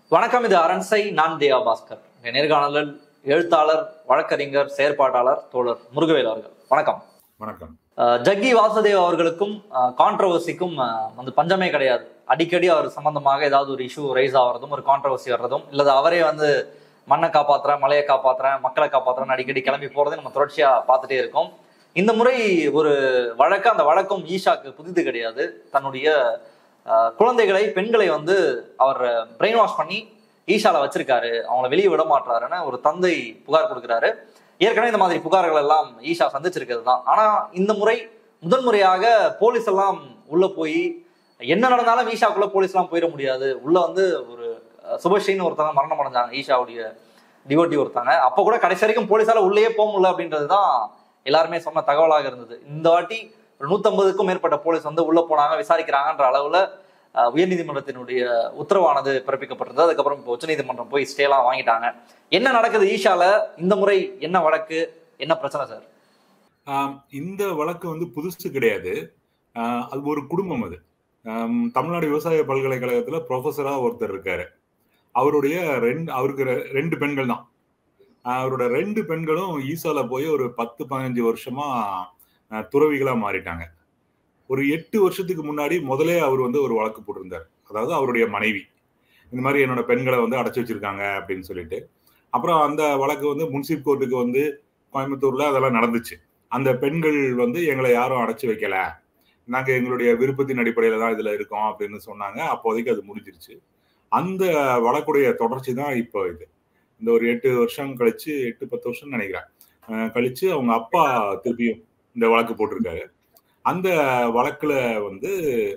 வணக்கம் இது அரண்சை நான் தியா பாஸ்கர் இந்த நேர்காணலில் எழுத்தாளர் வழக்கறிஞர் செயற்பாட்டாளர் தோழர் முருகவேல் அவர்கள் வணக்கம் வணக்கம் அஹ் ஜக்கி வாசுதேவ் அவர்களுக்கும் கான்ட்ரவர்சிக்கும் வந்து பஞ்சமே கிடையாது அடிக்கடி அவர் சம்பந்தமாக ஏதாவது ஒரு இஷ்யூ ரைஸ் ஆகிறதும் ஒரு கான்ட்ரவர்சி வர்றதும் இல்லது அவரே வந்து மண்ணை காப்பாத்துறேன் மலையை காப்பாத்துறேன் மக்களை காப்பாத்துறேன் அடிக்கடி கிளம்பி போறதை நம்ம தொடர்ச்சியா பார்த்துட்டே இருக்கோம் இந்த முறை ஒரு வழக்கு அந்த வழக்கம் ஈஷாக்கு புதிது கிடையாது தன்னுடைய அஹ், குழந்தைகளை பெண்களை வந்து அவர் பிரெயின் வாஷ் பண்ணி ஈஷால வச்சிருக்காரு அவங்கள வெளியே விட மாட்டாருன்னு ஒரு தந்தை புகார் கொடுக்குறாரு ஏற்கனவே இந்த மாதிரி புகார்கள் எல்லாம் ஈஷா சந்திச்சிருக்கிறது தான் ஆனா இந்த முறை முதன் முறையாக போலீஸ் எல்லாம் உள்ள போய் என்ன நடந்தாலும் ஈஷாக்குள்ள போலீஸ் எல்லாம் போயிட முடியாது உள்ள வந்து ஒரு அஹ், சுபஸ்ரீன்னு ஒருத்தவங்க மரணம் அடைஞ்சாங்க ஈஷாவுடைய டிவோட்டி ஒருத்தங்க அப்ப கூட கடைசி வரைக்கும் போலீஸால உள்ளேயே போக முடியல அப்படின்றது தான் எல்லாருமே சொன்ன தகவலாக இருந்தது இந்த வாட்டி ஒரு நூத்தம்பதுக்கும் மேற்பட்ட போலீஸ் வந்து உள்ள போனாங்க விசாரிக்கிறாங்கன்ற அளவுல அஹ், உயர்நீதிமன்றத்தினுடைய உத்தரவானது பிறப்பிக்கப்பட்டிருந்தது அதுக்கப்புறம் இப்போ உச்சநீதிமன்றம் போய் ஸ்டேலாம் வாங்கிட்டாங்க என்ன நடக்குது ஈஷால இந்த முறை என்ன வழக்கு என்ன பிரச்சனை சார் ஆம், இந்த வழக்கு வந்து புதுசு கிடையாது ஆஹ், அது ஒரு குடும்பம் அது ஆம், தமிழ்நாடு விவசாய பல்கலைக்கழகத்துல ப்ரொஃபஸரா ஒருத்தர் இருக்காரு அவருடைய ரெண்டு அவருக்கு ரெ- ரெண்டு பெண்கள் தான் ஆஹ், அவரோட ரெண்டு பெண்களும் ஈசால போய் ஒரு பத்து பதினஞ்சு வருஷமா ஆஹ், துறவிகளா மாறிட்டாங்க ஒரு எட்டு வருஷத்துக்கு முன்னாடி முதலே அவர் வந்து ஒரு வழக்கு போட்டிருந்தார் அதாவது அவருடைய மனைவி இந்த மாதிரி என்னோட பெண்களை வந்து அடைச்சு வச்சிருக்காங்க அப்படின்னு சொல்லிட்டு அப்புறம் அந்த வழக்கு வந்து முன்சிப் கோர்ட்டுக்கு வந்து கோயம்புத்தூர்ல அதெல்லாம் நடந்துச்சு அந்த பெண்கள் வந்து எங்களை யாரும் அடைச்சு வைக்கல நாங்க எங்களுடைய விருப்பத்தின் அடிப்படையில தான் இதுல இருக்கோம் அப்படின்னு சொன்னாங்க அப்போதைக்கு அது முடிஞ்சிருச்சு அந்த வழக்குடைய தொடர்ச்சி தான் இப்போ இது இந்த ஒரு எட்டு வருஷம் கழிச்சு எட்டு பத்து வருஷம் நினைக்கிறேன் அஹ் கழிச்சு அவங்க அப்பா திருப்பியும் இந்த வழக்கு போட்டிருக்காரு அந்த வழக்குல வந்து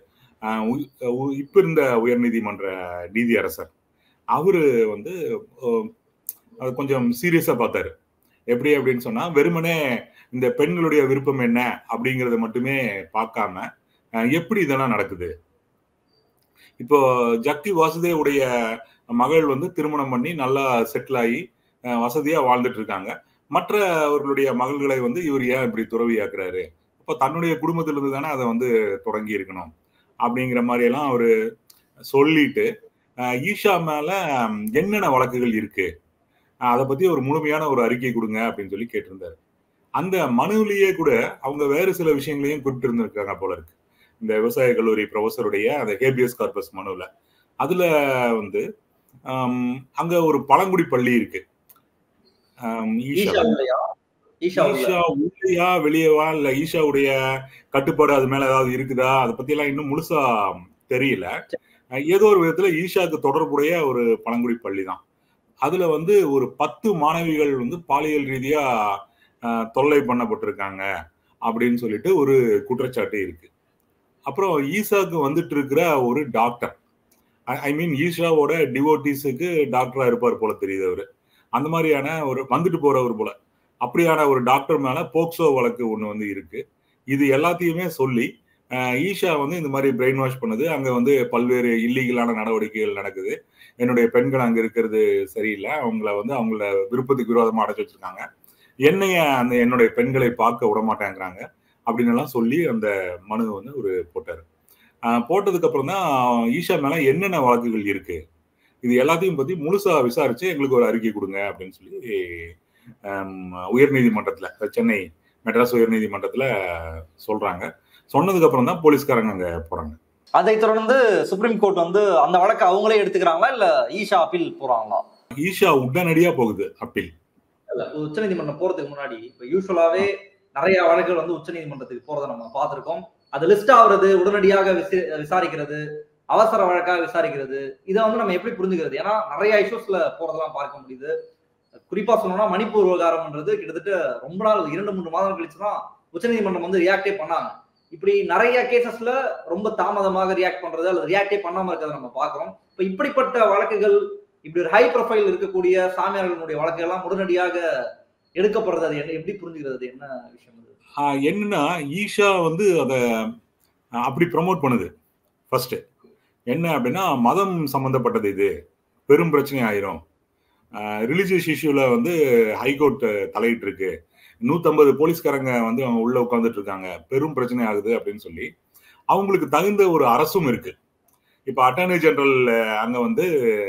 அஹ் உ- உ- இப்ப இருந்த உயர்நீதிமன்ற நீதியரசர் அவரு வந்து அஹ், அது கொஞ்சம் சீரியஸா பார்த்தாரு எப்படி அப்படின்னு சொன்னா வெறுமனே இந்த பெண்களுடைய விருப்பம் என்ன அப்படிங்கறத மட்டுமே பார்க்காம அஹ், எப்படி இதெல்லாம் நடக்குது இப்போ ஜக்கி வாசுதேவுடைய மகள் வந்து திருமணம் பண்ணி நல்லா செட்டில் ஆகி அஹ், வசதியா வாழ்ந்துட்டு இருக்காங்க மற்றவர்களுடைய மகள்களை வந்து இவர் ஏன் இப்படி துறவியாக்குறாரு அப்போ தன்னுடைய குடும்பத்திலிருந்து தானே அதை வந்து தொடங்கி இருக்கணும் அப்படிங்கிற மாதிரி எல்லாம் அவரு சொல்லிட்டு அஹ், ஈஷா மேல ம், என்னென்ன வழக்குகள் இருக்கு அஹ், அதை பத்தி ஒரு முழுமையான ஒரு அறிக்கை கொடுங்க அப்படின்னு சொல்லி கேட்டிருந்தாரு அந்த மனுவிலேயே கூட அவங்க வேறு சில விஷயங்களையும் குறிப்பிட்டிருந்திருக்காங்க போல இருக்கு இந்த விவசாய கல்லூரி ப்ரொஃபஸருடைய அந்த ஹேபியஸ் கார்பஸ் மனுவில் அதுல வந்து ஆம், அங்க ஒரு பழங்குடி பள்ளி இருக்கு ஆம், ஈஷா ஈஷா இல்லையா ஈஷா உள்ள. ஈஷா உள்ளையா வெளியவா இல்ல ஈஷாவுடைய கட்டுப்பாடு அது மேல ஏதாவது இருக்குதா அதை பத்தி எல்லாம் இன்னும் முழுசா தெரியல அஹ் ஏதோ ஒரு விதத்துல ஈஷாக்கு தொடர்புடைய ஒரு பழங்குடி பள்ளி தான் அதுல வந்து ஒரு பத்து மாணவிகள் வந்து பாலியல் ரீதியா அஹ், தொல்லை பண்ணப்பட்டிருக்காங்க அப்படின்னு சொல்லிட்டு ஒரு குற்றச்சாட்டு இருக்கு அப்புறம் ஈசாக்கு வந்துட்டு இருக்கிற ஒரு டாக்டர் ஐ மீன் ஈஷாவோட டிவோட்டிஸுக்கு டாக்டரா இருப்பார் போல தெரியுது அவரு அந்த மாதிரியான ஒரு வந்துட்டு போறவர் போல அப்படியான ஒரு டாக்டர் மேல போக்சோ வழக்கு ஒண்ணு வந்து இருக்கு இது எல்லாத்தையுமே சொல்லி அஹ், ஈஷா வந்து இந்த மாதிரி பிரெயின் வாஷ் பண்ணுது அங்க வந்து பல்வேறு இல்லீகலான நடவடிக்கைகள் நடக்குது என்னுடைய பெண்கள் அங்க இருக்கிறது சரியில்லை அவங்கள வந்து அவங்கள விருப்பத்துக்கு விரோதமா அடைச்சு வச்சிருக்காங்க என்னைய அந்த என்னுடைய பெண்களை பார்க்க விட மாட்டேங்கிறாங்க அப்படின்னு எல்லாம் சொல்லி அந்த மனு வந்து ஒரு போட்டாரு அஹ், போட்டதுக்கு அப்புறம் தான் ஈஷா மேல என்னென்ன வழக்குகள் இருக்கு இது எல்லாத்தையும் பத்தி முழுசா விசாரிச்சு எங்களுக்கு ஒரு அறிக்கை கொடுங்க அப்படின்னு சொல்லி உயர் நீதிமன்றத்துல சென்னை மெட்ராஸ் உயர் நீதிமன்றத்துல சொல்றாங்க சொன்னதுக்கு அப்புறம் தான் போலீஸ்காரங்க அங்க போறாங்க அதை தொடர்ந்து சுப்ரீம் கோர்ட் வந்து அந்த வழக்கை அவங்களே எடுத்துக்கிறாங்களா இல்ல ஈஷா அப்பீல் போறாங்களா ஈஷா உடனடியா போகுது அப்பீல் இல்ல உச்சநீதிமன்றம் போறதுக்கு முன்னாடி இப்ப யூஸ்வலாவே நிறைய வழக்குகள் வந்து உச்சநீதிமன்றத்துக்கு போறதை நம்ம பார்த்திருக்கோம் அது லிஸ்ட் ஆகுறது உடனடியாக விசி- விசாரிக்கிறது அவசர வழக்காக விசாரிக்கிறது இதை வந்து நம்ம எப்படி புரிஞ்சுக்கிறது ஏன்னா நிறைய இஷ்யூஸ்ல போறதெல்லாம் பார்க்க முடியுது குறிப்பா சொல்லணும்னா மணிப்பூர் விவகாரம்ன்றது கிட்டத்தட்ட ரொம்ப நாள் இரண்டு மூன்று மாதம் கழிச்சு தான் உச்சநீதிமன்றம் வந்து ரியாக்டே பண்ணாங்க இப்படி நிறைய கேசஸ்ல ரொம்ப தாமதமாக ரியாக்ட் பண்றது அல்லது ரியாக்டே பண்ணாம இருக்கிறத நம்ம பார்க்கிறோம் இப்ப இப்படிப்பட்ட வழக்குகள் இப்படி ஒரு ஹை ப்ரொஃபைல் இருக்கக்கூடிய சாமியார்களுடைய வழக்கு எல்லாம் உடனடியாக எடுக்கப்படுறது அது என்ன எப்படி புரிஞ்சுக்கிறது அது என்ன விஷயம் அது ஆஹ் என்னன்னா ஈஷா வந்து அதை அப்படி ப்ரமோட் பண்ணுது ஃபர்ஸ்ட் என்ன அப்படின்னா மதம் சம்பந்தப்பட்டது இது பெரும் பிரச்சனை ஆயிரும் ரிலீஜியஸ் இஷ்யூல வந்து ஹைகோர்ட் தலையிட்டு இருக்கு நூத்தம்பது போலீஸ்காரங்க வந்து அவங்க உள்ள உட்காந்துட்டு இருக்காங்க பெரும் பிரச்சனை ஆகுது அப்படின்னு சொல்லி அவங்களுக்கு தகுந்த ஒரு அரசும் இருக்கு இப்ப அட்டார்னி ஜெனரல் அங்க வந்து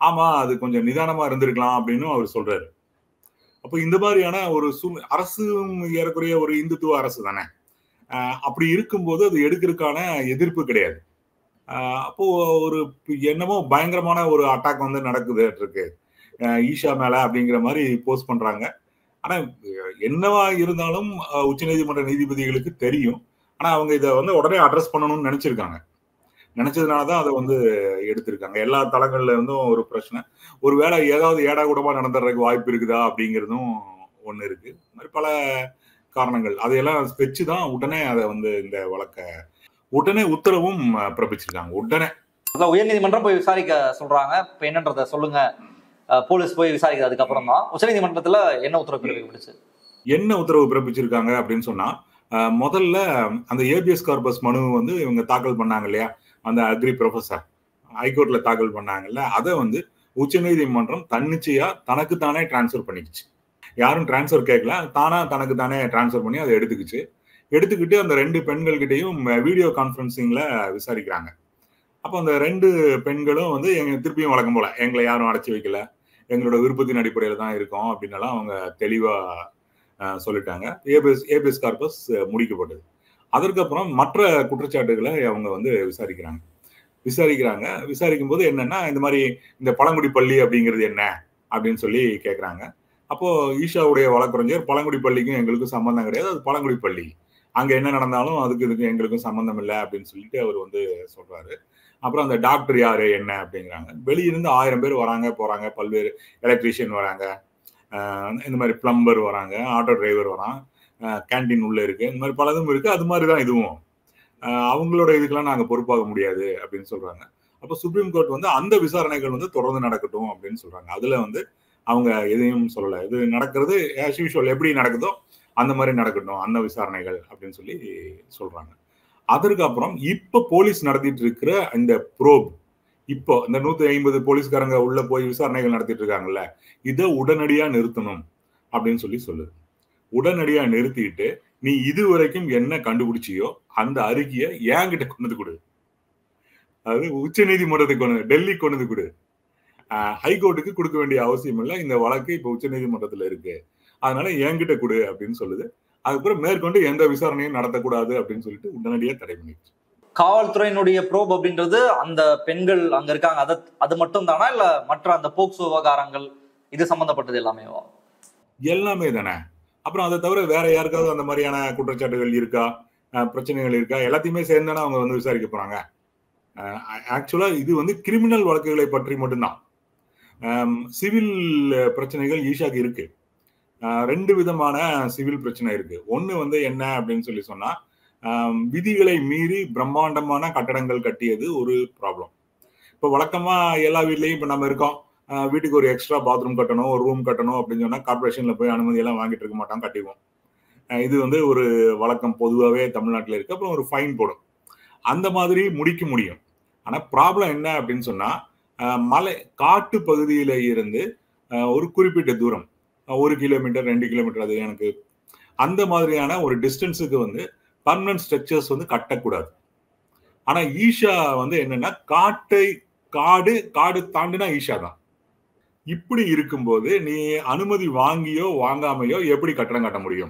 ஆமா அது கொஞ்சம் நிதானமா இருந்திருக்கலாம் அப்படின்னு அவர் சொல்றாரு அப்போ இந்த மாதிரியான ஒரு சூழ் அரசும் ஏறக்குறைய ஒரு இந்துத்துவ அரசு தானே ஆஹ் அப்படி இருக்கும்போது அது எடுக்கிறதுக்கான எதிர்ப்பு கிடையாது ஆஹ் அப்போ ஒரு என்னமோ பயங்கரமான ஒரு அட்டாக் வந்து நடக்குது இருக்கு ஆஹ் ஈஷா மேல அப்படிங்கிற மாதிரி போஸ்ட் பண்றாங்க ஆனா என்னவா இருந்தாலும் ஆஹ் உச்சநீதிமன்ற நீதிபதிகளுக்கு தெரியும் ஆனா அவங்க இதை வந்து உடனே அட்ரஸ் பண்ணணும்னு நினைச்சிருக்காங்க நினைச்சதுனாலதான் அதை வந்து எடுத்திருக்காங்க எல்லா தளங்கள்ல இருந்தும் ஒரு பிரச்சனை ஒருவேளை ஏதாவது ஏடா கூடமா நடந்துறதுக்கு வாய்ப்பு இருக்குதா அப்படிங்கிறதும் ஒண்ணு இருக்கு இந்த மாதிரி பல காரணங்கள் அதையெல்லாம் வச்சு தான் உடனே அதை வந்து இந்த வழக்க உடனே உத்தரவும் அஹ், பிறப்பிச்சிருக்காங்க உடனே அதான் உயர்நீதிமன்றம் போய் விசாரிக்க சொல்றாங்க இப்ப என்னன்றத சொல்லுங்க அஹ் போலீஸ் போய் விசாரிக்கிறது அதுக்கப்புறம் தான் உச்சநீதிமன்றத்துல என்ன உத்தரவு பிறப்பிக்கப்பட்டுச்சு என்ன உத்தரவு பிறப்பிச்சிருக்காங்க அப்படின்னு சொன்னா அஹ், முதல்ல அந்த ஏபிஎஸ் கார்பஸ் மனு வந்து இவங்க தாக்கல் பண்ணாங்க இல்லையா அந்த அக்ரி ப்ரொஃபசர் ஹைகோர்ட்ல தாக்கல் பண்ணாங்கல்ல அதை வந்து உச்சநீதிமன்றம் தன்னிச்சையா தனக்கு தானே டிரான்ஸ்ஃபர் பண்ணிக்கிச்சு யாரும் டிரான்ஸ்ஃபர் கேட்கல தானா தனக்கு தானே டிரான்ஸ்ஃபர் பண்ணி அதை எடுத்துக்கிச்சு எடுத்துக்கிட்டு அந்த ரெண்டு பெண்கள்கிட்டயும் வீடியோ கான்ஃபரன்சிங்ல விசாரிக்கிறாங்க அப்போ அந்த ரெண்டு பெண்களும் வந்து எங்க திருப்பியும் வழக்கம் போல எங்களை யாரும் அடைச்சி வைக்கல எங்களோட விருப்பத்தின் அடிப்படையில் தான் இருக்கோம் அப்படின்னு அவங்க தெளிவா அஹ், சொல்லிட்டாங்க ஏபிஎஸ் ஏபிஎஸ் கார்பஸ் அஹ், முடிக்கப்பட்டது அதற்கப்புறம் மற்ற குற்றச்சாட்டுகளை அவங்க வந்து விசாரிக்கிறாங்க விசாரிக்கிறாங்க விசாரிக்கும் போது என்னன்னா இந்த மாதிரி இந்த பழங்குடி பள்ளி அப்படிங்கிறது என்ன அப்படின்னு சொல்லி கேட்குறாங்க அப்போ ஈஷாவுடைய வழக்கறிஞர் பழங்குடி பள்ளிக்கும் எங்களுக்கும் சம்பந்தம் கிடையாது அது பழங்குடி பள்ளி அங்க என்ன நடந்தாலும் அதுக்கு இதுக்கு எங்களுக்கும் சம்பந்தம் இல்லை அப்படின்னு சொல்லிட்டு அவர் வந்து சொல்றாரு அப்புறம் அந்த டாக்டர் யாரு என்ன அப்படிங்கிறாங்க வெளியிருந்து ஆயிரம் பேர் வராங்க போறாங்க பல்வேறு எலக்ட்ரீஷியன் வராங்க ஆஹ் இந்த மாதிரி பிளம்பர் வராங்க ஆட்டோ டிரைவர் வரான் கேண்டீன் உள்ள இருக்கு இந்த மாதிரி பலதும் இருக்கு அது மாதிரி தான் இதுவும் ஆஹ் அவங்களோட இதுக்கெல்லாம் நாங்க பொறுப்பாக முடியாது அப்படின்னு சொல்றாங்க அப்போ சுப்ரீம் கோர்ட் வந்து அந்த விசாரணைகள் வந்து தொடர்ந்து நடக்கட்டும் அப்படின்னு சொல்றாங்க அதுல வந்து அவங்க எதையும் சொல்லலை இது நடக்கிறது ஆஸ் யூஷுவல் எப்படி நடக்குதோ அந்த மாதிரி நடக்கட்டும் அந்த விசாரணைகள் அப்படின்னு சொல்லி சொல்றாங்க அதற்கு அப்புறம் இப்ப போலீஸ் நடத்திட்டு இருக்கிற இந்த ப்ரோப் இப்போ இந்த நூத்தி ஐம்பது போலீஸ்காரங்க உள்ள போய் விசாரணைகள் நடத்திட்டு இருக்காங்கல்ல இதை உடனடியா நிறுத்தணும் அப்படின்னு சொல்லி சொல்லுது உடனடியா நிறுத்திட்டு நீ இதுவரைக்கும் என்ன கண்டுபிடிச்சியோ அந்த அறிக்கையை என்கிட்ட கொண்டு வந்து கொடு அதாவது உச்ச நீதிமன்றத்துக்கு கொண்டு வந்து- டெல்லி கொண்டு வந்து கொடு ஹைகோர்ட்டுக்கு கொடுக்க வேண்டிய அவசியம் இல்லை இந்த வழக்கு இப்ப உச்ச நீதிமன்றத்துல இருக்கு அதனால என்கிட்ட கொடு அப்படின்னு சொல்லுது அதுக்கப்புறம் மேற்கொண்டு எந்த விசாரணையும் நடத்தக்கூடாது அப்படின்னு சொல்லிட்டு உடனடியா தடை பண்ணிடுச்சு காவல்துறையினுடைய ப்ரோப் அப்படின்றது அந்த பெண்கள் அங்க இருக்காங்க அது அது மட்டும் தானா இல்ல மற்ற அந்த போக்சோ விவகாரங்கள் இது சம்பந்தப்பட்டது எல்லாமேவா எல்லாமே தானே அப்புறம் அதை தவிர வேற யாருக்காவது அந்த மாதிரியான குற்றச்சாட்டுகள் இருக்கா அஹ் பிரச்சனைகள் இருக்கா எல்லாத்தையுமே சேர்ந்தானே அவங்க வந்து விசாரிக்க போறாங்க ஆக்சுவலா இது வந்து கிரிமினல் வழக்குகளை பற்றி மட்டும்தான் சிவில் பிரச்சனைகள் ஈஷாக்கு இருக்கு அஹ் ரெண்டு விதமான சிவில் பிரச்சனை இருக்கு ஒன்னு வந்து என்ன அப்படின்னு சொல்லி சொன்னா ஆம், விதிகளை மீறி பிரம்மாண்டமான கட்டடங்கள் கட்டியது ஒரு ப்ராப்ளம் இப்போ வழக்கமா எல்லா வீட்லயும் இப்போ நம்ம இருக்கோம் ஆஹ் வீட்டுக்கு ஒரு எக்ஸ்ட்ரா பாத்ரூம் கட்டணும் ஒரு ரூம் கட்டணும் அப்படின்னு சொன்னா கார்பரேஷன்ல போய் அனுமதி எல்லாம் வாங்கிட்டு இருக்க மாட்டோம் கட்டிடுவோம் ஆஹ் இது வந்து ஒரு வழக்கம் பொதுவாகவே தமிழ்நாட்டில் இருக்கு அப்புறம் ஒரு ஃபைன் போடும் அந்த மாதிரி முடிக்க முடியும் ஆனா ப்ராப்ளம் என்ன அப்படின்னு சொன்னா ஆஹ் மலை காட்டு பகுதியில இருந்து ஆஹ் ஒரு குறிப்பிட்ட தூரம் ஆஹ் ஒரு கிலோமீட்டர் ரெண்டு கிலோமீட்டர் அது எனக்கு அந்த மாதிரியான ஒரு டிஸ்டன்ஸுக்கு வந்து பர்மனன்ட் ஸ்ட்ரக்சர்ஸ் வந்து கட்டக்கூடாது ஆனா ஈஷா வந்து என்னன்னா காட்டை காடு காடு தாண்டினா ஈஷா தான் இப்படி இருக்கும்போது நீ அனுமதி வாங்கியோ வாங்காமையோ எப்படி கட்டடம் கட்ட முடியும்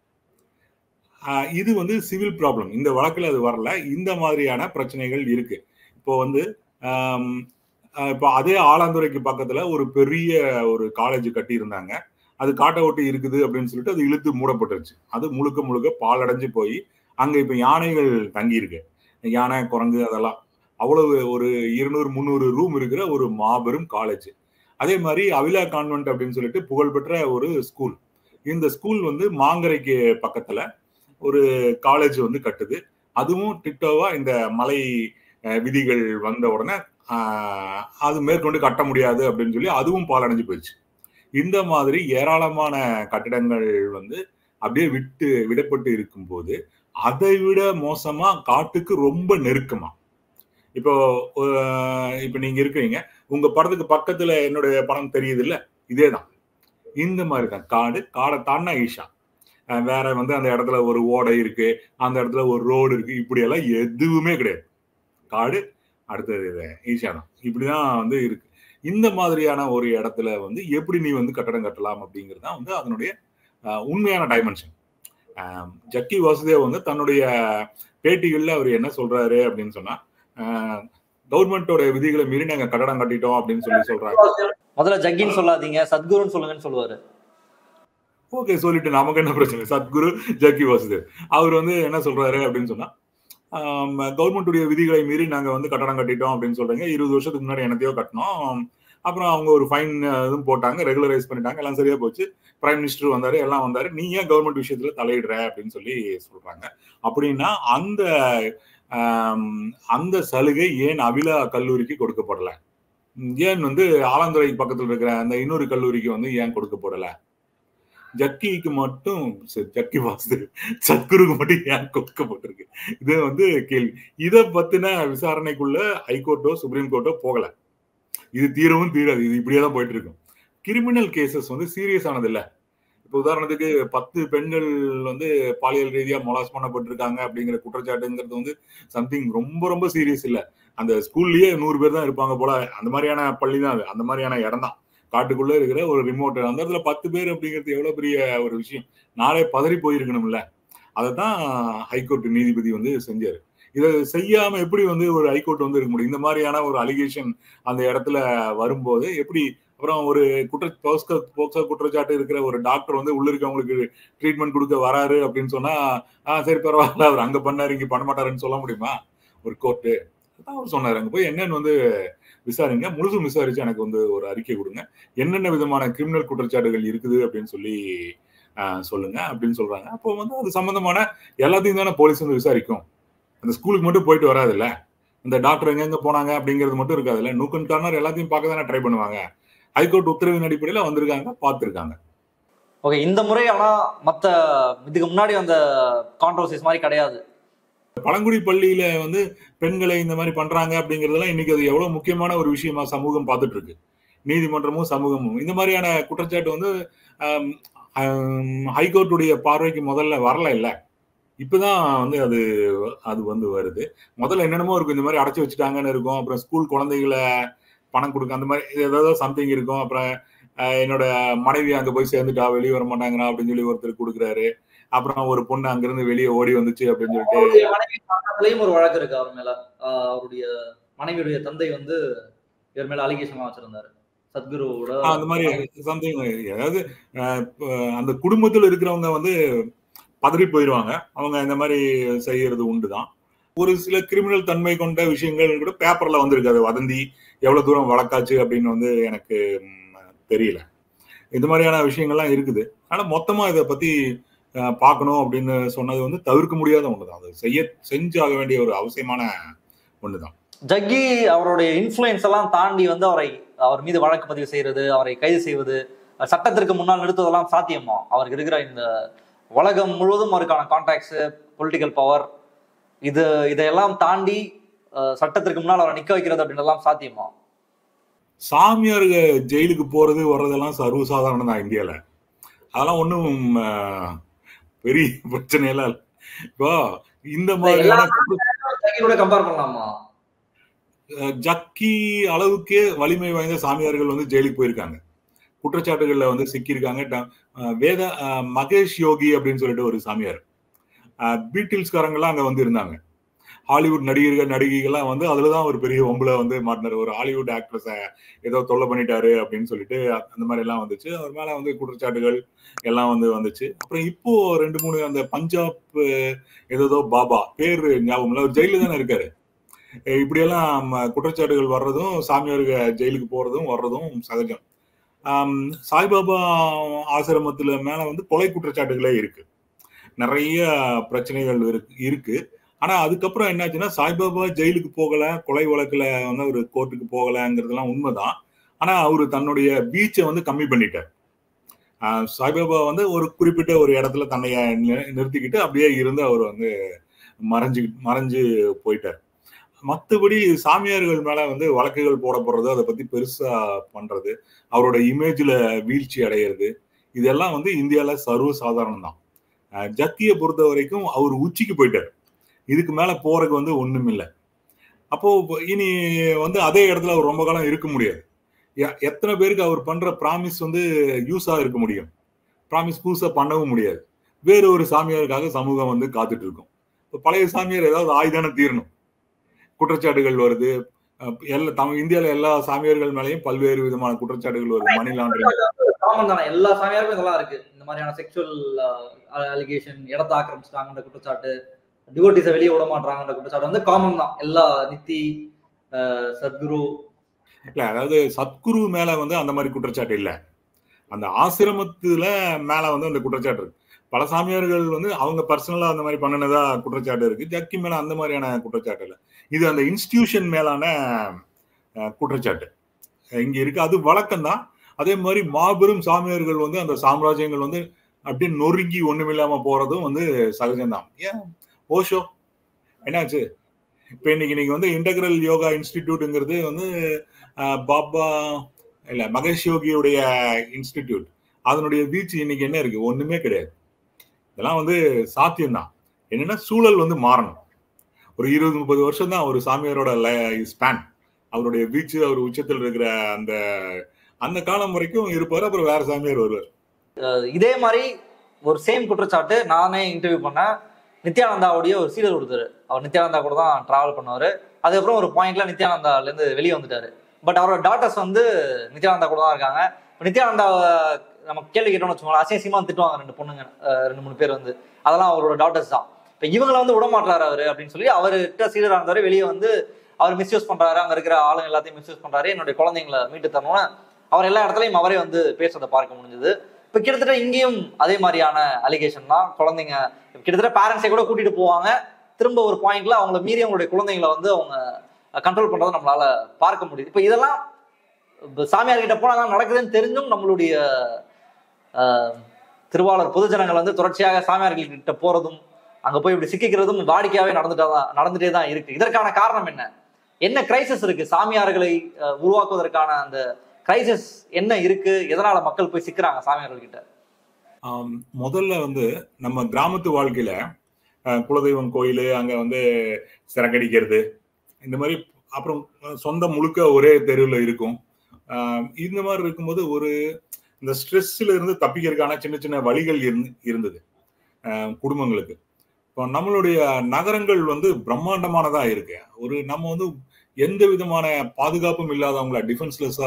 ஆஹ் இது வந்து சிவில் ப்ராப்ளம் இந்த வழக்குல அது வரல இந்த மாதிரியான பிரச்சனைகள் இருக்கு இப்போ வந்து ஆம், ஆஹ் இப்போ அதே ஆலாந்துறைக்கு பக்கத்துல ஒரு பெரிய ஒரு காலேஜ் கட்டி இருந்தாங்க அது காட்டை ஒட்டி இருக்குது அப்படின்னு சொல்லிட்டு அது இழுத்து மூடப்பட்டுருச்சு அது முழுக்க முழுக்க பாலடைஞ்சு போய் அங்க இப்ப யானைகள் தங்கி இருக்கு யானை குரங்கு அதெல்லாம் அவ்வளவு ஒரு இருநூறு முந்நூறு ரூம் இருக்கிற ஒரு மாபெரும் காலேஜ் அதே மாதிரி அவிலா கான்வென்ட் அப்படின்னு சொல்லிட்டு புகழ்பெற்ற ஒரு ஸ்கூல் இந்த ஸ்கூல் வந்து மாங்கரைக்கு பக்கத்துல ஒரு காலேஜ் வந்து கட்டுது அதுவும் டிட்டோவா இந்த மலை அஹ், விதிகள் வந்த உடனே ஆஹ், அது மேற்கொண்டு கட்ட முடியாது அப்படின்னு சொல்லி அதுவும் பாலடைஞ்சு போயிடுச்சு இந்த மாதிரி ஏராளமான கட்டிடங்கள் வந்து அப்படியே விட்டு விடப்பட்டு இருக்கும்போது அதை விட மோசமா காட்டுக்கு ரொம்ப நெருக்கமா இப்போ அஹ், இப்ப நீங்க இருக்கிறீங்க உங்க படத்துக்கு பக்கத்துல என்னுடைய படம் தெரியுது இல்ல இதேதான் இந்த மாதிரி தான் காடு காடை தாண்டா ஈஷா அஹ், வேற வந்து அந்த இடத்துல ஒரு ஓடை இருக்கு அந்த இடத்துல ஒரு ரோடு இருக்கு இப்படி எல்லாம் எதுவுமே கிடையாது காடு அடுத்தது இது ஈஷா தான் இப்படிதான் வந்து இருக்கு இந்த மாதிரியான ஒரு இடத்துல வந்து எப்படி நீ வந்து கட்டடம் கட்டலாம் அப்படிங்கிறது தான் வந்து அதனுடைய அஹ், உண்மையான டைமென்ஷன் ஜக்கி வாசுதேவ் வந்து தன்னுடைய பேட்டிகள்ல அவர் என்ன சொல்றாரு அப்படின்னு சொன்னா கவர்மெண்டோட விதிகளை மீறி நாங்க கட்டடம் கட்டிட்டோம் அப்படின்னு சொல்லி சொல்றாங்க முதல்ல ஜக்கின்னு சொல்லாதீங்க சத்குருன்னு சொல்லுங்கன்னு சொல்லுவாரு ஓகே சொல்லிட்டு நமக்கு என்ன பிரச்சனை சத்குரு ஜக்கி வாசுதேவ் அவர் வந்து என்ன சொல்றாரு அப்படின்னு சொன்னா கவர்மெண்ட்டுடைய விதிகளை மீறி நாங்க வந்து கட்டடம் கட்டிட்டோம் அப்படின்னு சொல்றீங்க இருபது வருஷத்துக்கு முன்னாடி என்னத்தையோ கட்டினோம் அப்புறம் அவங்க ஒரு ஃபைன் இதுவும் போட்டாங்க ரெகுலரைஸ் பண்ணிட்டாங்க எல்லாம் சரியா போச்சு பிரைம் மினிஸ்டர் வந்தாரு எல்லாம் வந்தாரு நீ ஏன் கவர்மெண்ட் விஷயத்துல தலையிடுற அப்படின்னு சொல்லி சொல்றாங்க அப்படின்னா அந்த ஆம், அந்த சலுகை ஏன் அபிலா கல்லூரிக்கு கொடுக்கப்படல ஏன் வந்து ஆலந்துறை பக்கத்துல இருக்கிற அந்த இன்னொரு கல்லூரிக்கு வந்து ஏன் கொடுக்கப்படல ஜக்கிக்கு மட்டும் ச- ஜக்கி வாசுதேவ் சத்குருக்கு மட்டும் ஏன் கொடுக்கப்பட்டிருக்கு இது வந்து கேள்வி இதை பத்தின விசாரணைக்குள்ள ஹைகோர்ட்டோ சுப்ரீம் கோர்ட்டோ போகல இது தீரவும் தீராது இது இப்படியே தான் போயிட்டு இருக்கும் கிரிமினல் கேசஸ் வந்து சீரியஸ் ஆனது இல்ல இப்போ உதாரணத்துக்கு பத்து பெண்கள் வந்து பாலியல் ரீதியா மொலாஸ் பண்ணப்பட்டிருக்காங்க அப்படிங்கிற குற்றச்சாட்டுங்கிறது வந்து சம்திங் ரொம்ப ரொம்ப சீரியஸ் இல்ல அந்த ஸ்கூல்லயே நூறு பேர் தான் இருப்பாங்க போல அந்த மாதிரியான பள்ளி தான் அது அந்த மாதிரியான இடம் தான் காட்டுக்குள்ள இருக்கிற ஒரு ரிமோட் அந்த இடத்துல பத்து பேர் அப்படிங்கிறது எவ்வளவு பெரிய ஒரு விஷயம் நாளே பதறி போயிருக்கணும்ல அதை தான் ஹைகோர்ட் நீதிபதி வந்து செஞ்சாரு இதை செய்யாம எப்படி வந்து ஒரு ஹைகோர்ட் வந்து இருக்க முடியும் இந்த மாதிரியான ஒரு அலிகேஷன் அந்த இடத்துல வரும்போது எப்படி அப்புறம் ஒரு குற்ற போஸ்கோ போக்சோ குற்றச்சாட்டு இருக்கிற ஒரு டாக்டர் வந்து உள்ள இருக்கவங்களுக்கு ட்ரீட்மெண்ட் கொடுக்க வராரு அப்படின்னு சொன்னா ஆ சரி பரவாயில்ல அவர் அங்க பண்ணாரு இங்க பண்ண மாட்டாருன்னு சொல்ல முடியுமா ஒரு கோர்ட்டு அதான் அவர் சொன்னாரு அங்க போய் என்னன்னு வந்து விசாரிங்க முழுசும் விசாரிச்சு எனக்கு வந்து ஒரு அறிக்கை கொடுங்க என்னென்ன விதமான கிரிமினல் குற்றச்சாட்டுகள் இருக்குது அப்படின்னு சொல்லி ஆஹ், சொல்லுங்க அப்படின்னு சொல்றாங்க அப்போ வந்து அது சம்பந்தமான எல்லாத்தையும் தானே போலீஸ் வந்து விசாரிக்கும் அந்த ஸ்கூலுக்கு மட்டும் போயிட்டு வராதுல்ல இந்த டாக்டர் எங்கெங்க போனாங்க அப்படிங்கிறது மட்டும் இருக்காதுல்ல நூக்கன் கார்னர் எல்லாத்தையும் பார்க்க தானே ட்ரை பண்ணுவாங்க ஹைகோர்ட் உத்தரவின் அடிப்படையில் வந்திருக்காங்க பார்த்துருக்காங்க ஓகே இந்த முறை ஆனா மத்த இதுக்கு முன்னாடி வந்த கான்ட்ரவர்சிஸ் மாதிரி கிடையாது பழங்குடி பள்ளியில வந்து பெண்களை இந்த மாதிரி பண்றாங்க அப்படிங்கறதெல்லாம் இன்னைக்கு அது எவ்வளவு முக்கியமான ஒரு விஷயமா சமூகம் பார்த்துட்டு இருக்கு நீதிமன்றமும் சமூகமும் இந்த மாதிரியான குற்றச்சாட்டு வந்து ஆம், ஆம், ஹைகோர்ட்டுடைய பார்வைக்கு முதல்ல வரல இல்ல இப்பதான் வந்து அது அது வந்து வருது முதல்ல என்னென்னமோ இருக்கும் இந்த மாதிரி அடைச்சு வச்சுட்டாங்கன்னு இருக்கும் அப்புறம் ஸ்கூல் குழந்தைகளை பணம் கொடுக்க அந்த மாதிரி ஏதாவது சம்திங் இருக்கும் அப்புறம் அஹ், என்னோட மனைவி அங்க போய் சேர்ந்துட்டா வெளியே வர மாட்டாங்கிறா அப்படின்னு சொல்லி ஒருத்தர் கொடுக்குறாரு அப்புறம் ஒரு பொண்ணு அங்கிருந்து வெளியே ஓடி வந்துச்சு அப்படின்னு சொல்லிட்டு அவருடைய மனைவி பக்கத்துலயும் ஒரு வழக்கு இருக்கு அவர் மேல ஆஹ் அவருடைய மனைவியுடைய தந்தை வந்து இவர் மேல அலிகேஷன் வச்சிருந்தாரு சத்குருவோட ஆ, அந்த மாதிரி சம்திங் அதாவது அஹ், இப்ப அந்த குடும்பத்தில் இருக்கிறவங்க வந்து பதறி போயிடுவாங்க அவங்க இந்த மாதிரி செய்யறது உண்டுதான் ஒரு சில கிரிமினல் தன்மை கொண்ட விஷயங்கள் கூட பேப்பர்ல வந்திருக்கு அது வதந்தி எவ்வளவு தூரம் வழக்காச்சு அப்படின்னு வந்து எனக்கு ம், தெரியல இது மாதிரியான விஷயங்கள்லாம் இருக்குது ஆனா மொத்தமா இதை பத்தி அஹ், பார்க்கணும் அப்படின்னு சொன்னது வந்து தவிர்க்க முடியாத ஒண்ணுதான் அது செய்ய செஞ்சாக வேண்டிய ஒரு அவசியமான ஒண்ணுதான் ஜக்கி அவருடைய இன்ஃப்ளூயன்ஸ் எல்லாம் தாண்டி வந்து அவரை அவர் மீது வழக்கு பதிவு செய்யறது அவரை கைது செய்வது சட்டத்திற்கு முன்னால் நிறுத்துவதெல்லாம் சாத்தியமா அவருக்கு இருக்கிற இந்த உலகம் முழுவதும் அவருக்கான கான்டாக்ட்ஸ் பொலிட்டிக்கல் பவர் இது இதையெல்லாம் தாண்டி அஹ், சட்டத்திற்கு முன்னால் அவரை நிக்க வைக்கிறது அப்படின்றதெல்லாம் சாத்தியமா சாமியார் ஜெயிலுக்கு போறது வர்றதெல்லாம் சர்வசாதாரணம் தான் இந்தியால அதெல்லாம் ஒன்றும் பெரிய பிரச்சனையெல்லாம் இல்லை இப்போ இந்த மாதிரியான ஜக்கி கூட கம்பேர் பண்ணலாமா அஹ், ஜக்கி அளவுக்கே வலிமை வாய்ந்த சாமியார்கள் வந்து ஜெயிலுக்கு போயிருக்காங்க குற்றச்சாட்டுகள்ல வந்து சிக்கியிருக்காங்க ட- அஹ், வேத அஹ், மகேஷ் யோகி அப்படின்னு சொல்லிட்டு ஒரு சாமியார் அஹ், பீட்டில்ஸ்காரங்கெல்லாம் அங்க வந்து இருந்தாங்க ஹாலிவுட் நடிகர்கள் நடிகைகள்லாம் வந்து அதுலதான் ஒரு பெரிய ஒம்புல வந்து மாட்டினார் ஒரு ஹாலிவுட் ஆக்ட்ரஸ ஏதோ தொல்லை பண்ணிட்டாரு அப்படின்னு சொல்லிட்டு அந்த மாதிரி எல்லாம் வந்துச்சு அவர் மேல வந்து குற்றச்சாட்டுகள் எல்லாம் வந்து வந்துச்சு அப்புறம் இப்போ ரெண்டு மூணு அந்த பஞ்சாப் அஹ், ஏதோ பாபா பேர் ஞாபகம் இல்லை அவர் ஜெயில தானே இருக்காரு அஹ் இப்படியெல்லாம் ம, குற்றச்சாட்டுகள் வர்றதும் சாமியாருக்கு ஜெயிலுக்கு போறதும் வர்றதும் சகஜம் ஆம், சாய்பாபா ஆசிரமத்துல மேல வந்து கொலை குற்றச்சாட்டுகளே இருக்கு நிறைய பிரச்சனைகள் இருக்கு இருக்கு ஆனா அதுக்கப்புறம் என்னாச்சுன்னா சாய்பாபா ஜெயிலுக்கு போகல கொலை வழக்குல வந்து அவர் கோர்ட்டுக்கு போகலங்கிறதுலாம் உண்மைதான் ஆனா அவரு தன்னுடைய பீச்சை வந்து கம்மி பண்ணிட்டார் ஆஹ் சாய்பாபா வந்து ஒரு குறிப்பிட்ட ஒரு இடத்துல தன்னை நி- நிறுத்திக்கிட்டு அப்படியே இருந்து அவர் வந்து மறைஞ்சு மறைஞ்சு போயிட்டார் மற்றபடி சாமியார்கள் மேல வந்து வழக்குகள் போடப்படுறது அதை பத்தி பெருசா பண்றது அவரோட இமேஜ்ல வீழ்ச்சி அடையிறது இதெல்லாம் வந்து இந்தியால சர்வ சாதாரணம் தான் அஹ் ஜக்கியை பொறுத்த வரைக்கும் அவர் உச்சிக்கு போயிட்டார் இதுக்கு மேல போறதுக்கு வந்து ஒண்ணும் இல்லை அப்போ இனி வந்து அதே இடத்துல அவர் ரொம்ப காலம் இருக்க முடியாது எ- எத்தனை பேருக்கு அவர் பண்ற ப்ராமிஸ் வந்து யூஸா இருக்க முடியும் ப்ராமிஸ் புதுசா பண்ணவும் முடியாது வேறு ஒரு சாமியாருக்காக சமூகம் வந்து காத்துட்டு இருக்கும் இப்ப பழைய சாமியார் ஏதாவது ஆயுதான தீரணும் குற்றச்சாட்டுகள் வருது அஹ் எல்லா தமிழ் இந்தியால எல்லா சாமியார்கள் மேலயும் பல்வேறு விதமான குற்றச்சாட்டுகள் வருது மணி லாண்டரிங் காமன் தானே எல்லா சாமியாருக்கும் இதெல்லாம் இருக்கு இந்த மாதிரியான செக்ஷுவல் அலிகேஷன் இடத்த ஆக்கிரமிச்சிட்டாங்கன்ற குற்றச்சாட்டு டிவோட்டிஸை வெளியே விட மாட்டாங்கன்ற குற்றச்சாட்டு வந்து காமன் தான் எல்லா நித்தி அஹ், சத்குரு இல்ல அதாவது சத்குரு மேல வந்து அந்த மாதிரி குற்றச்சாட்டு இல்ல அந்த ஆசிரமத்துல மேல வந்து அந்த குற்றச்சாட்டு இருக்கு பல சாமியார்கள் வந்து அவங்க பர்சனலா அந்த மாதிரி பண்ணினதா குற்றச்சாட்டு இருக்கு ஜக்கி மேல அந்த மாதிரியான குற்றச்சாட்டு இல்ல இது அந்த இன்ஸ்டிடியூஷன் மேலான அஹ், குற்றச்சாட்டு இங்க இருக்கு அது வழக்கம் தான் அதே மாதிரி மாபெரும் சாமியார்கள் வந்து அந்த சாம்ராஜ்யங்கள் வந்து அப்படியே நொறுங்கி ஒண்ணுமில்லாம போறதும் வந்து சகஜம்தான் ஏன் ஓஷோ என்னாச்சு இப்ப இன்னைக்கு நீங்க வந்து இன்டகிரல் யோகா இன்ஸ்டிடியூட்ங்கிறது வந்து அஹ், பாபா இல்ல மகேஷ் யோகியுடைய இன்ஸ்டிடியூட் அதனுடைய வீச்சு இன்னைக்கு என்ன இருக்கு ஒண்ணுமே கிடையாது இதெல்லாம் வந்து சாத்தியம்தான் என்னன்னா சூழல் வந்து மாறணும் ஒரு இருபது முப்பது வருஷம் தான் ஒரு சாமியாரோட ஸ்பேன் அவருடைய வீச்சு அவர் உச்சத்தில் இருக்கிற அந்த அந்த காலம் வரைக்கும் இருப்பாரு அப்புறம் வேற சாமியார் வருவார் இதே மாதிரி ஒரு சேம் குற்றச்சாட்டு நானே இன்டர்வியூ பண்ணேன் நித்யானந்தாவுடைய ஒரு சீடர் ஒருத்தர் அவர் நித்யானந்தா கூட தான் டிராவல் பண்ணவர் அதுக்கப்புறம் ஒரு பாயிண்ட்ல நித்யானந்தால இருந்து வெளியே வந்துட்டாரு பட் அவரோட டாட்டர்ஸ் வந்து நித்யானந்தா கூட தான் இருக்காங்க இப்ப நித்யானந்தாவை நம்ம கேள்வி கேட்டோம்னு வச்சுக்கோங்களேன் அசியசியமா திட்டுவாங்க ரெண்டு பொண்ணுங்க அஹ் ரெண்டு மூணு பேர் வந்து அதெல்லாம் அவரோட டாட்டர்ஸ் தான் இப்ப இவங்களை வந்து விட மாட்டாரு அவரு அப்படின்னு சொல்லி அவர்கிட்ட சீடரா இருந்தாரு வெளியே வந்து அவர் மிஸ்யூஸ் பண்றாரு அங்க இருக்கிற ஆளுங்க எல்லாத்தையும் மிஸ்யூஸ் பண்றாரு என்னுடைய குழந்தைங்களை மீட்டு தரணும்னு அவர் எல்லா இடத்துலயும் அவரே வந்து பேசுறதை பார்க்க முடிஞ்சது இப்ப கிட்டத்தட்ட இங்கேயும் அதே மாதிரியான அலிகேஷன் தான் குழந்தைங்க கிட்டத்தட்ட பேரண்ட்ஸை கூட கூட்டிட்டு போவாங்க திரும்ப ஒரு பாயிண்ட்ல அவங்கள மீறி அவங்களுடைய குழந்தைங்களை வந்து அவங்க கண்ட்ரோல் பண்றதை நம்மளால பார்க்க முடியுது இப்ப இதெல்லாம் இப்ப சாமியார் கிட்ட போனா தான் நடக்குதுன்னு தெரிஞ்சும் நம்மளுடைய ஆஹ், திருவாளர் பொதுஜனங்கள் வந்து தொடர்ச்சியாக சாமியார்கள் கிட்ட போறதும் அங்க போய் இப்படி சிக்கிக்கிறதும் வாடிக்கையாவே நடந்துட்டா தான் நடந்துட்டே தான் இருக்கு இதற்கான காரணம் என்ன என்ன கிரைசிஸ் இருக்கு சாமியார்களை ஆஹ், உருவாக்குவதற்கான அந்த கிரைசிஸ் என்ன இருக்கு எதனால மக்கள் போய் சிக்கிறாங்க சாமியார்கள் கிட்ட ஆம், முதல்ல வந்து நம்ம கிராமத்து வாழ்க்கையில அஹ், குலதெய்வம் கோயில் அங்க வந்து சிறகடிக்கிறது இந்த மாதிரி அப்புறம் சொந்த முழுக்க ஒரே தெருவில் இருக்கும் ஆம், இந்த மாதிரி இருக்கும்போது ஒரு இந்த ஸ்ட்ரெஸ்ல இருந்து தப்பிக்கிறதுக்கான சின்ன சின்ன வழிகள் இருந்து- இருந்தது அஹ், குடும்பங்களுக்கு இப்போ நம்மளுடைய நகரங்கள் வந்து பிரம்மாண்டமானதா இருக்கு ஒரு நம்ம வந்து எந்த விதமான பாதுகாப்பும் இல்லாதவங்கள டிஃபென்ஸ்லெஸ்ஸா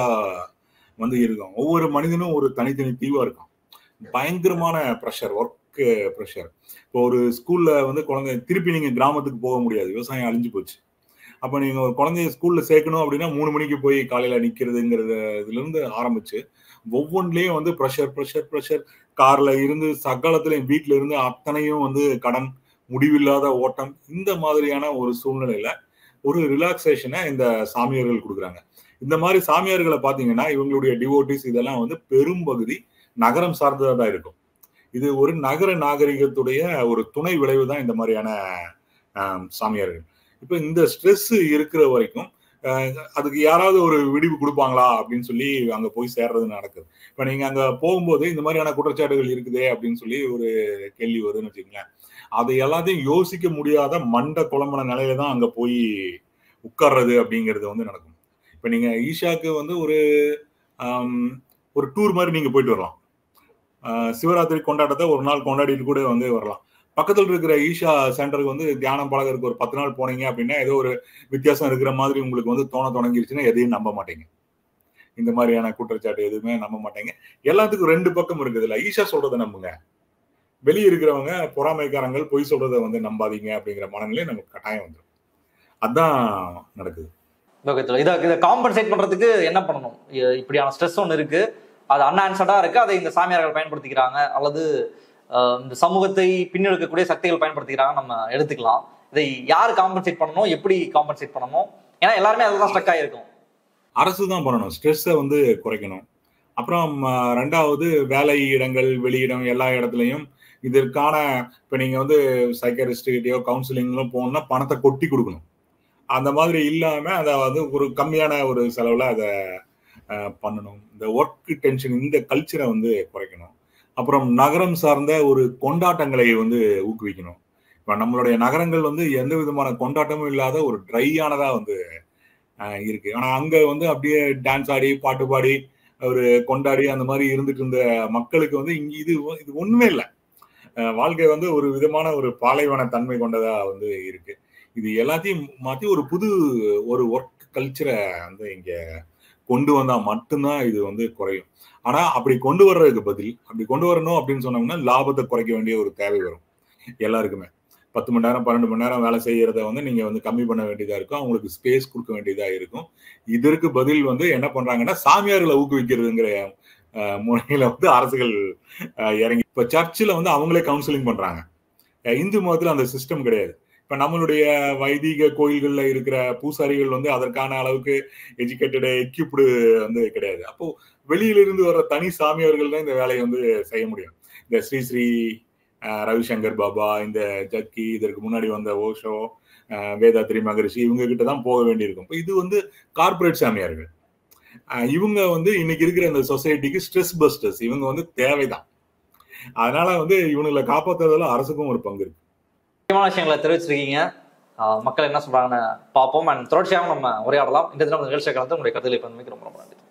வந்து இருக்கோம் ஒவ்வொரு மனிதனும் ஒரு தனித்தனி தீவா இருக்கும் பயங்கரமான ப்ரெஷர் ஒர்க் ப்ரெஷர் இப்போ ஒரு ஸ்கூல்ல வந்து குழந்தை திருப்பி நீங்க கிராமத்துக்கு போக முடியாது விவசாயம் அழிஞ்சு போச்சு அப்ப நீங்க ஒரு குழந்தைய ஸ்கூல்ல சேர்க்கணும் அப்படின்னா மூணு மணிக்கு போய் காலையில நிக்கிறதுங்கிறது இதுல இருந்து ஆரம்பிச்சு ஒவ்வொன்றிலையும் வந்து ப்ரெஷர் ப்ரெஷர் ப்ரெஷர் கார்ல இருந்து சகலத்திலையும் வீட்ல இருந்து அத்தனையும் வந்து கடன் முடிவில்லாத ஓட்டம் இந்த மாதிரியான ஒரு சூழ்நிலையில ஒரு ரிலாக்ஸேஷனை இந்த சாமியார்கள் கொடுக்குறாங்க இந்த மாதிரி சாமியார்களை பாத்தீங்கன்னா இவங்களுடைய டிவோட்டிஸ் இதெல்லாம் வந்து பெரும்பகுதி நகரம் சார்ந்ததா தான் இருக்கும் இது ஒரு நகர நாகரிகத்துடைய ஒரு துணை விளைவு தான் இந்த மாதிரியான ஆம், சாமியார்கள் இப்ப இந்த ஸ்ட்ரெஸ் இருக்கிற வரைக்கும் அஹ், அதுக்கு யாராவது ஒரு விடிவு கொடுப்பாங்களா அப்படின்னு சொல்லி அங்க போய் சேர்றது நடக்குது இப்ப நீங்க அங்க போகும்போது இந்த மாதிரியான குற்றச்சாட்டுகள் இருக்குதே அப்படின்னு சொல்லி ஒரு கேள்வி வருதுன்னு வச்சுக்கங்களேன் அதை எல்லாத்தையும் யோசிக்க முடியாத மண்ட குழம்புன நிலையில தான் அங்க போய் உட்கார்றது அப்படிங்கிறது வந்து நடக்கும் இப்ப நீங்க ஈஷாக்கு வந்து ஒரு ஆம், ஒரு டூர் மாதிரி நீங்க போயிட்டு வரலாம் ஆஹ் சிவராத்திரி கொண்டாட்டத்தை ஒரு நாள் கொண்டாடிட்டு கூட வந்து வரலாம் பக்கத்துல இருக்கிற ஈஷா சென்டருக்கு வந்து தியானம் பழகறதுக்கு ஒரு பத்து நாள் போனீங்க அப்படின்னா ஏதோ ஒரு வித்தியாசம் இருக்கிற மாதிரி உங்களுக்கு வந்து தோண தொடங்கிருச்சுன்னா எதையும் நம்ப மாட்டீங்க இந்த மாதிரியான குற்றச்சாட்டு எதுவுமே நம்ப மாட்டீங்க எல்லாத்துக்கும் ரெண்டு பக்கம் இருக்குதுல்ல ஈஷா சொல்றதை நம்புங்க வெளியே இருக்கிறவங்க பொறாமைக்காரங்கள் பொய் சொல்றதை வந்து நம்பாதீங்க அப்படிங்கிற மனநிலை நமக்கு கட்டாயம் வந்துடும் அதான் நடக்குது ஓகே தோழர். இதை இதை காம்பன்சேட் பண்றதுக்கு என்ன பண்ணணும் இ- இப்படியான ஸ்ட்ரெஸ் ஒன்று இருக்கு அது அன்ஆன்சர்டா இருக்கு அதை இந்த சாமியார்கள் பயன்படுத்திக்கிறாங்க அல்லது அஹ், இந்த சமூகத்தை பின்னெடுக்கக்கூடிய சக்திகள் பயன்படுத்திக்கிறாங்க நம்ம எடுத்துக்கலாம் இதை யார் காம்பன்சேட் பண்ணணும் எப்படி காம்பன்சேட் பண்ணணும் ஏன்னா எல்லாருமே அதில் தான் ஸ்டக் ஆயிருக்கும் அரசு தான் பண்ணணும் ஸ்ட்ரெஸ்ஸை வந்து குறைக்கணும் அப்புறம் ஆஹ், ரெண்டாவது வேலை இடங்கள் வெளியிடம் எல்லா இடத்துலையும் இதற்கான இப்போ நீங்கள் வந்து சைக்கரிஸ்ட்கிட்டயோ கவுன்சிலிங்லாம் போகணும்னா பணத்தை கொட்டி கொடுக்கணும் அந்த மாதிரி இல்லாமல் அதை வந்து ஒரு கம்மியான ஒரு செலவில் அதை ஆஹ், பண்ணணும் இந்த ஒர்க் டென்ஷன் இந்த கல்ச்சரை வந்து குறைக்கணும் அப்புறம் நகரம் சார்ந்த ஒரு கொண்டாட்டங்களை வந்து ஊக்குவிக்கணும் இப்போ நம்மளுடைய நகரங்கள் வந்து எந்த விதமான கொண்டாட்டமும் இல்லாத ஒரு ட்ரையானதாக வந்து ஆஹ் இருக்கு ஆனா அங்க வந்து அப்படியே டான்ஸ் ஆடி பாட்டு பாடி ஒரு கொண்டாடி அந்த மாதிரி இருந்துட்டு இருந்த மக்களுக்கு வந்து இங்க இது இது ஒண்ணுமே இல்லை வாழ்க்கை வந்து ஒரு விதமான ஒரு பாலைவன தன்மை கொண்டதா வந்து இருக்கு இது எல்லாத்தையும் மாத்தி ஒரு புது ஒரு ஒர்க் கல்ச்சரை வந்து இங்க கொண்டு வந்தா மட்டும்தான் இது வந்து குறையும் ஆனா அப்படி கொண்டு வர்றதுக்கு பதில் அப்படி கொண்டு வரணும் அப்படின்னு சொன்னோம்னா லாபத்தை குறைக்க வேண்டிய ஒரு தேவை வரும் எல்லாருக்குமே பத்து மணி நேரம் பன்னெண்டு மணி நேரம் வேலை செய்யறத வந்து நீங்க வந்து கம்மி பண்ண வேண்டியதா இருக்கும் அவங்களுக்கு ஸ்பேஸ் கொடுக்க வேண்டியதா இருக்கும் இதற்கு பதில் வந்து என்ன பண்றாங்கன்னா சாமியார்களை ஊக்குவிக்கிறதுங்கிற அஹ், முறையில வந்து அரசுகள் அஹ், இறங்கி இப்ப சர்ச்சில் வந்து அவங்களே கவுன்சிலிங் பண்றாங்க அஹ், இந்து மதத்துல அந்த சிஸ்டம் கிடையாது இப்ப நம்மளுடைய வைதிக கோயில்கள்ல இருக்கிற பூசாரிகள் வந்து அதற்கான அளவுக்கு எஜுகேட்டடு எக்யூப்டு வந்து கிடையாது அப்போ வெளியிலிருந்து வர தனி சாமியார்கள் தான் இந்த வேலையை வந்து செய்ய முடியும் இந்த ஸ்ரீ ஸ்ரீ அஹ், ரவிசங்கர் பாபா இந்த ஜக்கி இதற்கு முன்னாடி வந்த ஓஷோ அஹ், வேதாத்ரி மகரிஷி இவங்க கிட்ட தான் போக வேண்டியிருக்கும் இப்போ இது வந்து கார்ப்பரேட் சாமியார்கள் அஹ், இவங்க வந்து இன்னைக்கு இருக்கிற இந்த சொசைட்டிக்கு ஸ்ட்ரெஸ் பஸ்டர்ஸ் இவங்க வந்து தேவைதான் அதனால வந்து இவங்களை காப்பாத்துறதுல அரசுக்கும் ஒரு பங்கு இருக்கு முக்கியமான விஷயங்களை தெரிவிச்சிருக்கீங்க ஆஹ் மக்கள் என்ன சொல்றாங்கன்னு பார்ப்போம் அண்ட் தொடர்ச்சியாகவும் நம்ம உரையாடலாம் இந்த தினம் இந்த நிகழ்ச்சியை கலந்து உங்களுடைய கருத்துக்களை பகிர்ந்தமைக்கு ரொம்ப ரொம்ப நன்றி